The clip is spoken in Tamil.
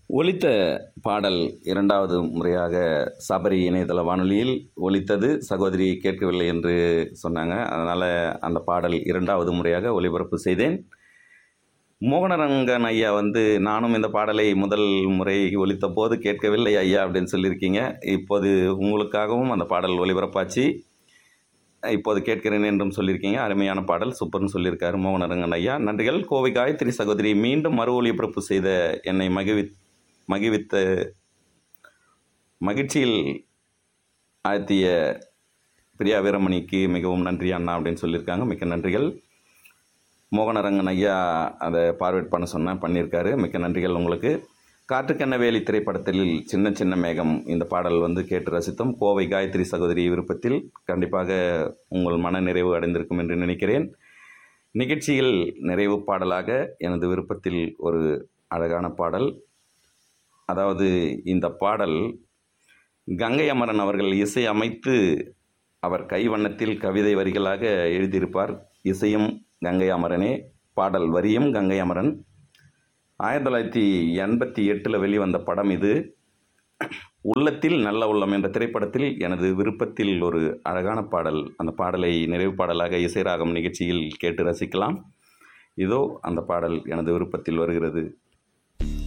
ஒலித்த பாடல் இரண்டாவது முறையாக சபரி இணையதள வானொலியில் ஒலித்தது சகோதரி கேட்கவில்லை என்று சொன்னாங்க அதனால் அந்த பாடல் இரண்டாவது முறையாக ஒலிபரப்பு செய்தேன் மோகனரங்கன் ஐயா வந்து நானும் இந்த பாடலை முதல் முறை ஒலித்த போது கேட்கவில்லை ஐயா அப்படின்னு சொல்லியிருக்கீங்க இப்போது உங்களுக்காகவும் அந்த பாடல் ஒலிபரப்பாச்சு இப்போது கேட்கிறேன் என்றும் சொல்லியிருக்கீங்க அருமையான பாடல் சூப்பர்னு சொல்லியிருக்காரு மோகனரங்கன் ஐயா நன்றிகள் கோவை காயத்ரி சகோதரி மீண்டும் மறு ஒலிபரப்பு செய்த என்னை மகிழ்வி மகிழ்வித்த மகிழ்ச்சியில் ஆழ்த்திய பிரியா வீரமணிக்கு மிகவும் நன்றி அண்ணா அப்படின்னு சொல்லியிருக்காங்க மிக்க நன்றிகள் மோகனரங்கன் ஐயா அதை பார்வேட் பண்ண சொன்னேன் பண்ணியிருக்காரு மிக்க நன்றிகள் உங்களுக்கு காற்றுக்கென்ன வேலி திரைப்படத்தில் சின்ன சின்ன மேகம் இந்த பாடல் வந்து கேட்டு ரசித்தோம் கோவை காயத்ரி சகோதரி விருப்பத்தில் கண்டிப்பாக உங்கள் மன நிறைவு அடைந்திருக்கும் என்று நினைக்கிறேன் நிகழ்ச்சியில் நிறைவு பாடலாக எனது விருப்பத்தில் ஒரு அழகான பாடல் அதாவது இந்த பாடல் கங்கை அமரன் அவர்கள் இசை அமைத்து அவர் கைவண்ணத்தில் கவிதை வரிகளாக எழுதியிருப்பார் இசையும் கங்கை அமரனே பாடல் வரியும் கங்கை அமரன் ஆயிரத்தி தொள்ளாயிரத்தி எண்பத்தி எட்டில் வெளிவந்த படம் இது உள்ளத்தில் நல்ல உள்ளம் என்ற திரைப்படத்தில் எனது விருப்பத்தில் ஒரு அழகான பாடல் அந்த பாடலை நிறைவு பாடலாக இசைராகம் நிகழ்ச்சியில் கேட்டு ரசிக்கலாம் இதோ அந்த பாடல் எனது விருப்பத்தில் வருகிறது